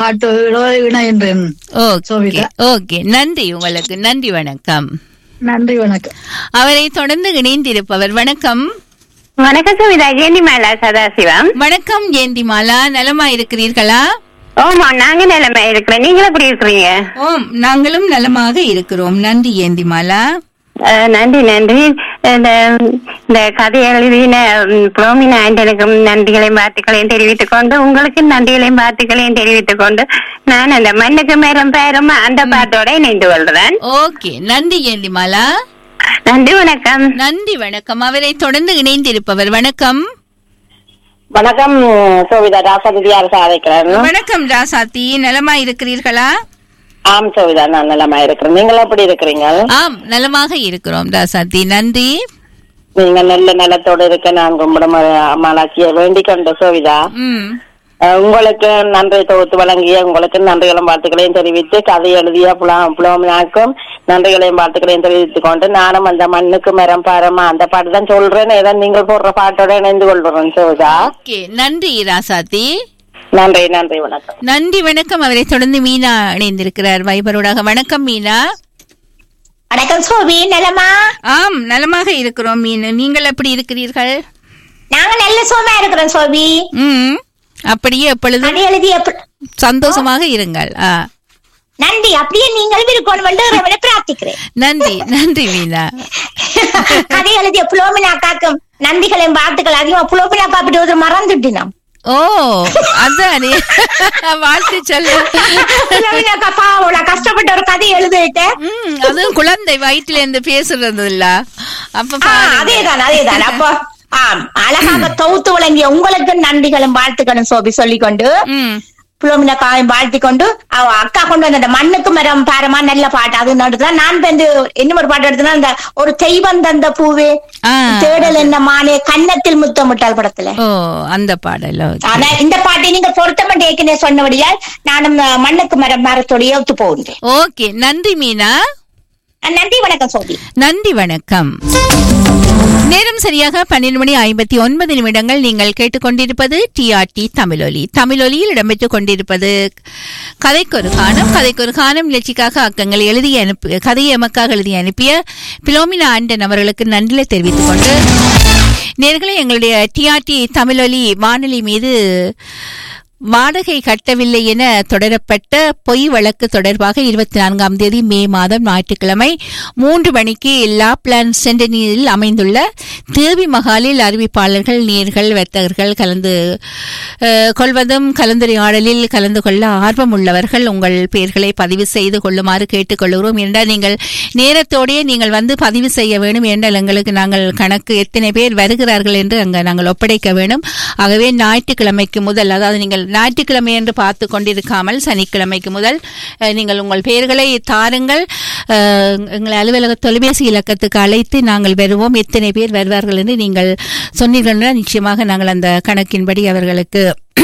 பாட்டோட இணைகின்றேன் okay Sobhita. Okay நன்றி உங்களுக்கு நன்றி வணக்கம் நன்றி வணக்கம் அவரை தொடர்ந்து இணைந்திருப்பவர் வணக்கம் வணக்கம் சுமிதா ஜெயந்திமாலா சதாசிவம் வணக்கம் ஜெயந்திமாலா நலமா இருக்கிறீர்களா ஓமா நாங்க நிலைமை இருக்கிறோம் நீங்க எப்படி இருக்கிறீங்க ஓம் நாங்களும் நலமாக இருக்கிறோம் நன்றி ஜெயந்திமாலா அஹ், நன்றி நன்றி இந்த இந்த கதை எழுதின ம், புரோமினா ஆண்டனுக்கும் நன்றிகளையும் வாழ்த்துக்களையும் தெரிவித்துக் கொண்டு உங்களுக்கு நன்றிகளையும் வாழ்த்துக்களையும் தெரிவித்துக் கொண்டு நான் அந்த மண்ணுக்கு மேலும் பேரும் அந்த பாட்டோட இணைந்து கொள்றேன் ஓகே நன்றி ஜெயந்திமாலா நன்றி வணக்கம் நன்றி வணக்கம் அவரை தொடர்ந்து இணைந்திருப்பவர் வணக்கம் வணக்கம் சோவிதா ராசதியார் சாதிக்கிறேன் வணக்கம் ராசாத்தி நலமா இருக்கிறீர்களா ஆம் சோவிதா நான் நலமா இருக்கிறேன் நீங்கள் எப்படி இருக்கிறீங்க ஆம் நலமாக இருக்கிறோம் ராசாத்தி நன்றி நீங்க நல்ல நலத்தோடு இருக்க நான் கும்பிடும் அம்மாளாச்சியை வேண்டிக் கொண்ட சோவிதா ம் அஹ் உங்களுக்கு நன்றி தொகுத்து வழங்கிய உங்களுக்கு நன்றிகளும் வாழ்த்துக்களையும் தெரிவித்து கதை எழுதிய புலா- புலோமினாக்கும் நன்றிகளையும் வாழ்த்துக்களையும் தெரிவித்துக் கொண்டு நானும் அந்த மண்ணுக்கு மரம் பாரமா அந்த பாட்டு தான் சொல்றேன் ஏதோ நீங்கள் போடுற பாட்டோட இணைந்து கொள்றேன் சோதா ஓகே நன்றி ராசாத்தி நன்றி நன்றி வணக்கம் நன்றி வணக்கம் அவரை தொடர்ந்து மீனா இணைந்திருக்கிறார் வைபரோடாக வணக்கம் மீனா வணக்கம் சோபி நலமா ஆம் நலமாக இருக்கிறோம் மீன் நீங்கள் எப்படி இருக்கிறீர்கள் நாங்க நல்ல சோமா இருக்கிறோம் சோபி ம் அப்படியே எப்பொழுதும் கதை எழுதி எப்ப- சந்தோஷமாக இருங்கள் ஆ நன்றி அப்படியே நீங்களும் இருக்கணும் என்று இறைவனை பிரார்த்திக்கிறேன் நன்றி நன்றி மீனா கதை எழுதிய புலோமினா காக்கும் நன்றிகளையும் வாழ்த்துக்கள் அதிகமா புலோமினா பாப்பிட்டு ஒரு மறந்துட்டினோம் ஓ அதானே வாழ்த்து சொல்ல புலோமினா பாப்பா அவ்வளவு கஷ்டப்பட்டு ஒரு கதை எழுதிட்டேன் ம், அதுவும் குழந்தை வயிற்றுல இருந்து பேசுறது இல்ல அப்ப ஆ, பாருங்க. அதேதான் அதேதான் அப்போ ஆம் அழகாக தொகுத்து வழங்கிய உங்களுக்கு நன்றிகளும் வாழ்த்துக்களும் சோபி சொல்லிக்கொண்டு ம் புலோமினா காயம் வாழ்த்தி கொண்டு அவ அக்கா கொண்டு வந்த அந்த மண்ணுக்கு மரம் பாரமா நல்ல பாட்டு அது நடுதான் நான் வந்து இன்னும் ஒரு பாட்டு எடுத்தேன்னா அந்த ஒரு தெய்வம் தந்த பூவே ஆ. தேடல் என்ன மானே கன்னத்தில் முத்தமிட்டால் படத்துல ஓ அந்த பாடல் okay. ஆனா இந்த பாட்டை நீங்க பொருத்தமட்டு ஏற்கனவே சொன்னபடியால் நானும் அஹ், மண்ணுக்கு மரம் மரத்தோடைய ஒத்து போகின்றேன் ஓகே நன்றி மீனா அஹ், நன்றி வணக்கம் சோபி நன்றி வணக்கம் நேரம் சரியாக பன்னிரண்டு மணி ஐம்பத்தி ஒன்பது நிமிடங்கள் நீங்கள் கேட்டுக்கொண்டிருப்பது டிஆர்டி தமிழொலி தமிழொலியில் இடம்பெற்றுக் கொண்டிருப்பது கதைக்கொரு கானம் கதைக்கொரு கானம் நிகழ்ச்சிக்காக அக்கங்கள் எழுதி அனுப்பி கதையை எமக்காக எழுதி அனுப்பிய பிலோமினா ஆண்டன் அவர்களுக்கு நன்றிலை தெரிவித்துக் கொண்டு நேர்களை எங்களுடைய டிஆர்டி தமிழொலி வானொலி மீது வாடகை கட்டவில்லை என தொடரப்பட்ட பொய் வழக்கு தொடர்பாக இருபத்தி நான்காம் தேதி மே மாதம் ஞாயிற்றுக்கிழமை மூன்று மணிக்கு லாப்லான் சென்டனியில் அமைந்துள்ள தேவி மகாலில் அறிவிப்பாளர்கள் நேர்கள் வர்த்தகர்கள் கலந்து அஹ், கொள்வதும் கலந்துரையாடலில் கலந்து கொள்ள ஆர்வம் உள்ளவர்கள் உங்கள் பெயர்களை பதிவு செய்து கொள்ளுமாறு கேட்டுக்கொள்கிறோம் என்றால் நீங்கள் நேரத்தோடே நீங்கள் வந்து பதிவு செய்ய வேண்டும் என்றால் எங்களுக்கு நாங்கள் கணக்கு எத்தனை பேர் வருகிறார்கள் என்று அங்க நாங்கள் ஒப்படைக்க வேண்டும் ஆகவே ஞாயிற்றுக்கிழமைக்கு முதல் அதாவது நீங்கள் ஞாயிற்றுக்கிழமை என்று பார்த்து கொண்டிருக்காமல் சனிக்கிழமைக்கு முதல் அஹ், நீங்கள் உங்கள் பெயர்களை தாருங்கள் அஹ், எங்களை அலுவலக தொலைபேசி இலக்கத்துக்கு அழைத்து நாங்கள் வருவோம் எத்தனை பேர் வருவார்கள் என்று நீங்கள் சொன்னீர்கள் என்றால் நிச்சயமாக நாங்கள் அந்த கணக்கின்படி அவர்களுக்கு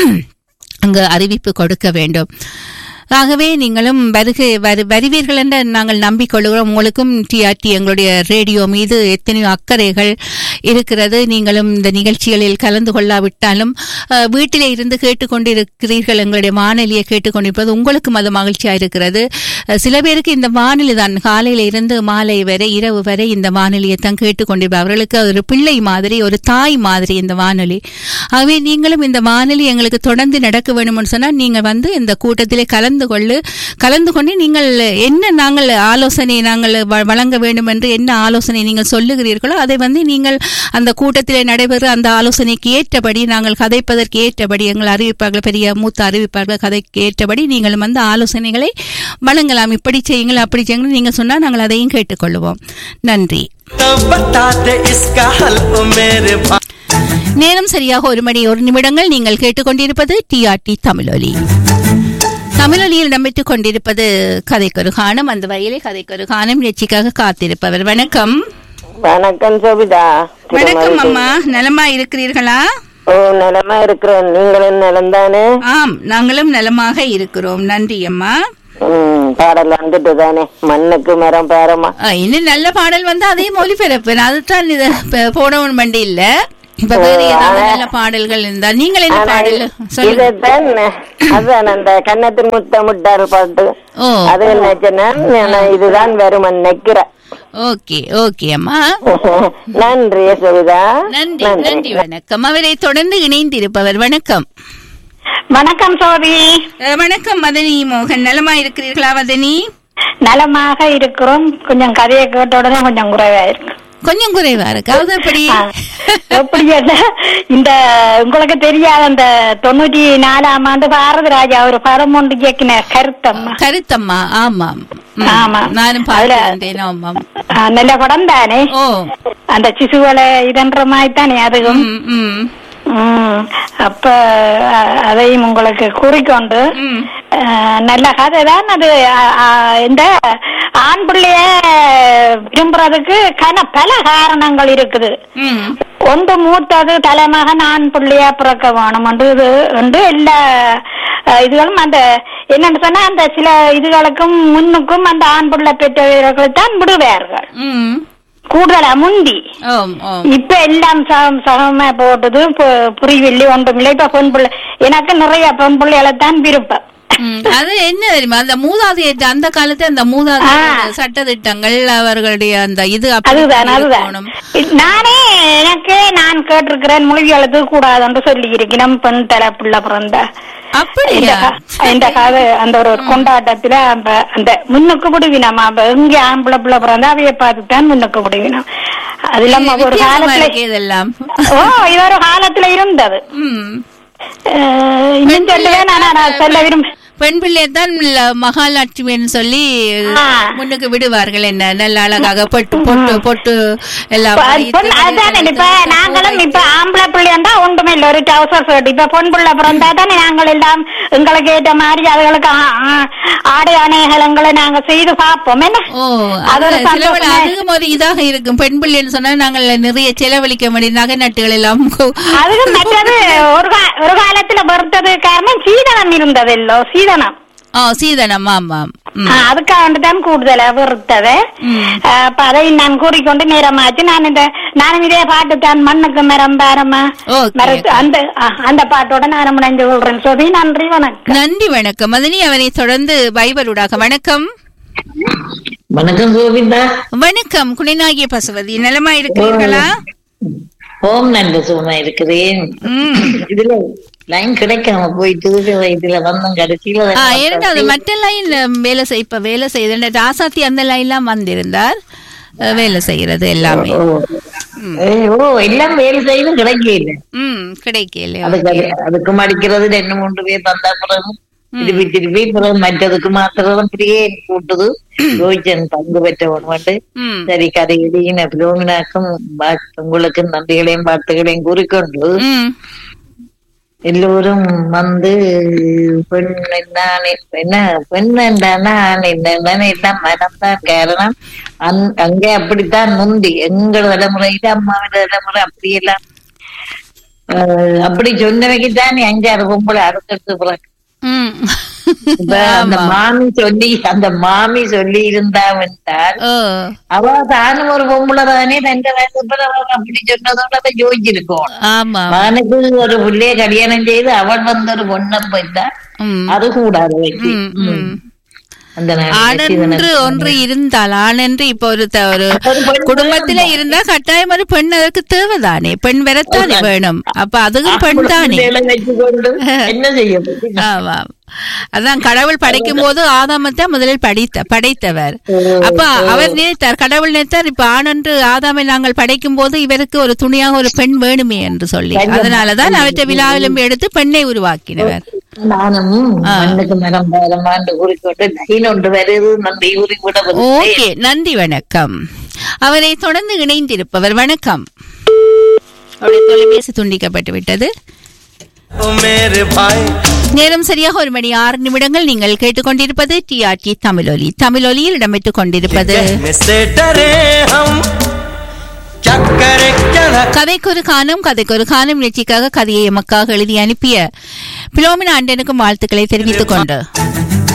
அங்கு அறிவிப்பு கொடுக்க வேண்டும் ஆகவே நீங்களும் வருகை வரு வருவீர்கள் என்று நாங்கள் நம்பிக்கொள்கிறோம் உங்களுக்கும் டிஆர்டி எங்களுடைய ரேடியோ மீது எத்தனையோ அக்கறைகள் இருக்கிறது நீங்களும் இந்த நிகழ்ச்சிகளில் கலந்து கொள்ளாவிட்டாலும் அஹ், வீட்டிலே இருந்து கேட்டுக்கொண்டிருக்கிறீர்கள் எங்களுடைய வானொலியை கேட்டுக்கொண்டிருப்பது உங்களுக்கும் அது மகிழ்ச்சியாக இருக்கிறது அஹ், சில பேருக்கு இந்த வானொலி தான் காலையில இருந்து மாலை வரை இரவு வரை இந்த வானொலியை தான் கேட்டுக்கொண்டிருப்பார் அவர்களுக்கு ஒரு பிள்ளை மாதிரி ஒரு தாய் மாதிரி இந்த வானொலி ஆகவே நீங்களும் இந்த வானொலி எங்களுக்கு தொடர்ந்து நடக்க வேண்டும்னு சொன்னால் நீங்கள் வந்து இந்த கூட்டத்திலே கலந்து கொள்ளு கலந்து கொண்டு நீங்கள் என்ன நாங்கள் ஆலோசனை நாங்கள் வ- வழங்க வேண்டும் என்று என்ன ஆலோசனை நீங்கள் சொல்லுகிறீர்களோ அதை வந்து நீங்கள் அந்த கூட்டத்திலே நடைபெற அந்த ஆலோசனைக்கு ஏற்றபடி நாங்கள் கதைப்பதற்கு ஏற்றபடி எங்கள் அறிவிப்பார்கள் பெரிய மூத்த அறிவிப்பார்கள் கதைக்கு ஏற்றபடி நீங்களும் வந்து ஆலோசனைகளை வழங்கலாம் இப்படி செய்யுங்கள் அப்படி செய்யுங்கள் நீங்கள் சொன்னால் நாங்கள் அதையும் கேட்டுக்கொள்வோம் நன்றி तो बता दे इसका हल ओ मेरे भाई நேரம் சரியாக ஒரு மணி ஒரு நிமிடங்கள் நீங்கள் கேட்டுக்கொண்டிருப்பது டிஆர்டி தமிழொலி தமிழொலியில் இடம்பெற்றுக் கொண்டிருப்பது கதைக்கொரு கானம் அந்த வகையிலே கதைக்கொரு கானம் நிகழ்ச்சிக்காக காத்திருப்பவர் வணக்கம் வணக்கம் சோபிதா வணக்கம் அம்மா நலமா இருக்கிறீர்களா ஓ நலமா இருக்கிறேன் நீங்களும் நலம் தானே ஆம் நாங்களும் நலமாக இருக்கிறோம் நன்றி அம்மா ம், பாடல் வந்துட்டு தானே மண்ணுக்கு மரம் பாரமா அஹ், இன்னும் நல்ல பாடல் வந்து அதையும் ஒலிபரப்பு அதுதான் இது ப- போடவும் வண்டி இல்ல இப்ப வேற ஏதாவது நல்ல பாடல்கள் இருந்தா நீங்கள் என்ன பாடல் சொல்லுங்க இதுதான் அதான் அந்த கன்னத்தின் முத்த முட்டார் பாட்டு ஓ அது நினைச்சேன்னா நான் இதுதான் வரும் நினைக்கிறேன் ஓகே ஓகே அம்மா நன்றி யசோதா நன்றி நன்றி வணக்கம் அவரை தொடர்ந்து இணைந்திருப்பவர் வணக்கம் வணக்கம் சோதி அஹ், வணக்கம் மதனி மோகன் நலமா இருக்கிறீர்களா மதனி நலமாக இருக்கிறோம் கொஞ்சம் கதையை கேட்ட உடனே கொஞ்சம் குறைவா இருக்கு கொஞ்சம் குறைவா இருக்கு அது எப்படி ஆ, எப்படி என்ன இந்த உங்களுக்கு தெரியாத அந்த தொண்ணூற்றி நாலாம் ஆண்டு பாரத ராஜா ஒரு படம் ஒன்று இயக்கின கருத்தம்மா கருத்தம்மா ஆமாம் ம், ஆமா. நானும் அதுல- பார்த்திருந்தேன் ஆமாம் ஆ, நல்ல படம் தானே ஓ அந்த சிசுவலை இதன்ற மாதிரி தானே அதுவும் ம், ம், ம், அப்ப அ, அதையும் உங்களுக்கு கூறிக்கொண்டு ம். அ, நல்ல கதை தான் அது அ, அ, இந்த ஆண் பிள்ளைய விரும்புறதுக்கு கன பல காரணங்கள் இருக்குது ம். ஒன்று மூத்தது தலைமகன் ஆண் பிள்ளையா பிறக்க வேணும் என்று இது என்று எல்லா அஹ், இதுகளும் அந்த என்னன்னு சொன்னா அந்த சில இதுகளுக்கும் முன்னுக்கும் அந்த ஆண் பிள்ளை பெற்றவர்கள் தான் விடுவார்கள் ம். கூடுதலா முந்தி ஓம் ஓம் இப்ப எல்லாம் சகம் சகமா போட்டது பு- புரியவில்லை ஒன்றும் இல்லை இப்ப பெண் பிள்ளை எனக்கு நிறைய பெண் பிள்ளைகளை தான் விருப்பம் ம், அது என்ன தெரியுமா அந்த மூதாதைய அந்த காலத்து அந்த மூதாதை ஆ. சட்டதிட்டங்கள் அவர்களுடைய அந்த இது அப்படி அதுதான் அதுதான் இருக்கணும். நானே எனக்கு நான் கேட்டிருக்கிறேன் மொழி எழுத கூடாது என்று சொல்லி இருக்கிறேன் பெண் தலை பிள்ளை பிறந்த இந்த அப்படியா கா- இந்த காது அந்த ஒரு கொண்டாட்டத்துல அந்த அந்த முன்னுக்கு விடுவினம் அப்ப எங்க ஆம்பளை பிள்ளை பிறந்தா அவைய பார்த்து தான் முன்னுக்கு விடுவினம் அது இல்லாம ஒரு வித்தியாசமா காலத்துல இருக்கு இதெல்லாம் ஓ இது ஒரு காலத்துல இருந்தது ம். அஹ், இன்னும் சொல்லுவேன் ஆனா நான் சொல்ல விரும்ப பெண் பிள்ளை தான் மகாலட்சுமின்னு சொல்லி ஆ. முன்னுக்கு விடுவார்கள் என்ன நல்ல அழகாக பொட்டு பொட்டு பொட்டு எல்லாம் இப்ப வைத்து, பொன் அதானே இப்ப வைத்து, நாங்களும் வைத்து. இப்ப ஆம்பளை பிள்ளைண்டா ஒன்றுமே இல்ல ஒரு டவுசர் ஷர்ட் இப்ப பொன் பிள்ளை பிறந்தா தானே நாங்கள் எல்லாம் எங்களுக்கு ஏற்ற மாதிரி அதுகளுக்கு ஆ- ஆ- ஆடை அணைகளங்களை நாங்க செய்து பார்ப்போம் என்ன ஓ அது ஒரு அது செலவழி சந்தோஷமா- அதிகம் ஒரு இதாக இருக்கும் பெண் பிள்ளைன்னு சொன்னா நாங்கள் நிறைய செலவழிக்க வேண்டிய நகை நட்டுகள் எல்லாம் அதுக்கு மற்றது ஒரு கா- ஒரு காலத்துல பொறுத்தது காரணம் சீதனம் இருந்தது இல்லோ சீதனம் ஆ சீதனம் ஆமாம் ம். ஆ, அதுக்காக தான் கூடுதலா வெறுத்தது ம். ஆ, அப்ப அதை நான் கூறிக்கொண்டு நேரமாச்சு நான் இந்த நானும் இதே பாட்டு தான் மண்ணுக்கு மரம் பாரமா Okay, மரத்து okay. அந்த ஆ, அந்த பாட்டோட நான் முனைஞ்சு கொள்றேன் சோதி நன்றி வணக்கம் நன்றி வணக்கம் மதினி அவனை தொடர்ந்து வைபருடாக வணக்கம் வணக்கம் கோவிந்தா வணக்கம் குணிநாகிய பசுவதி நலமா இருக்கிறீர்களா ஓம் நன்றி சுகமா இருக்கிறேன் ம். இதுல லைன் கிடைக்காம போயிட்டு இதுல வந்தோம் கடைசியில ஆ, இரண்டாவது மற்ற லைன் வேலை செய் இப்ப வேலை செய்யுது ராசாத்தி அந்த லைன்லாம் வந்திருந்தார் அஹ், வேலை செய்யறது எல்லாமே ஓ. ஏய், ஓ எல்லாம் வேலை செய்தும் கிடைக்கல ம் கிடைக்கல அதுக்கு அது- அதுக்கு மடிக்கிறது ரெண்டு மூன்று பேர் தந்தா பிறகு திருப்பி திருப்பி பிறகு மற்றதுக்கு மாத்திரம் இப்படியே கூட்டுது யோசிச்சன் பங்கு பெற்றவன் வந்து ம் சரி கதையிலையும் பிலோமினாக்கும் உங்களுக்கு நன்றிகளையும் வாழ்த்துகளையும் கூறிக்கொண்டு ம் எல்லோரும் வந்து பெண் நான் என்ன பெண் என்றானா ஆண் என்னன்னு எல்லாம் மனம்தான் காரணம் அந்- அங்கே அப்படித்தான் முந்தி எங்கள் தலைமுறையில அம்மாவின் தலைமுறை அப்படியெல்லாம் ஆஹ், அப்படி சொன்னவைக்கு தான் அஞ்சாறு பொம்பளை அடுத்தடுத்து பிறகு ம் இப்ப அந்த ஆமா. மாமி சொல்லி அந்த மாமி சொல்லி இருந்தாவென்றால் ஓ அவ தானும் ஒரு பொம்பளை தானே தங்க வயசுல அப்படி சொன்னதோட அவ யோசிச்சிருக்கோம் ஆமா மகனுக்கு ஒரு பிள்ளைய கல்யாணம் செய்து அவள் வந்து ஒரு பொண்ணை போய்த்தா ம் அது கூடாது வைக்கு. ம், ம். அந்த நாள் ஆணென்று ஒன்று இருந்தால் ஆணென்று இப்ப ஒரு த- ஒரு ஒரு பெண் குடும்பத்தில இருந்தா கட்டாயம் ஒரு பெண் அதற்கு தேவைதானே பெண் வரத்தானே வேணும் அப்ப அதுவும் பெண் தானே வேலை வச்சுக்கொண்டு என்ன செய்ய முடியும்? ஆமா அதான் கடவுள் படைக்கும் போது ஆதாமத்தை முதலில் படித்த படைத்தவர் அப்ப அவர் நினைத்தார் கடவுள் நினைத்தார் இப்ப ஆணன்று ஆதாமை நாங்கள் படைக்கும் போது இவருக்கு ஒரு துணியாக ஒரு பெண் வேணுமே என்று சொல்லி அதனாலதான் அவற்றை விழாவிலும் எடுத்து பெண்ணை உருவாக்கினவர் நானும் மண்ணுக்கு மரம் பாரமாண்டு கூறிக்கொண்டு லைன் ஒன்று வருது நன்றி கூறிவிட ஓகே நன்றி வணக்கம் அவரை தொடர்ந்து இணைந்திருப்பவர் வணக்கம் அவருடைய தொலைபேசி துண்டிக்கப்பட்டு விட்டது ओ मेरे भाई நேரம் சரியாக ஒரு மணி ஆறு நிமிடங்கள் நீங்கள் கேட்டுக்கொண்டிருப்பது டிஆர்டி தமிழொலி தமிழொலியில் இடம்பெற்றுக் கொண்டிருப்பது कहने से डरे हम क्या करे क्या ना கதைக்கொரு காணும் கதைக்கொரு காணும் நிகழ்ச்சிக்காக கதையை எமக்காக எழுதி அனுப்பிய பிலோமினா ஆண்டனுக்கும் வாழ்த்துக்களை தெரிவித்துக் கொண்டு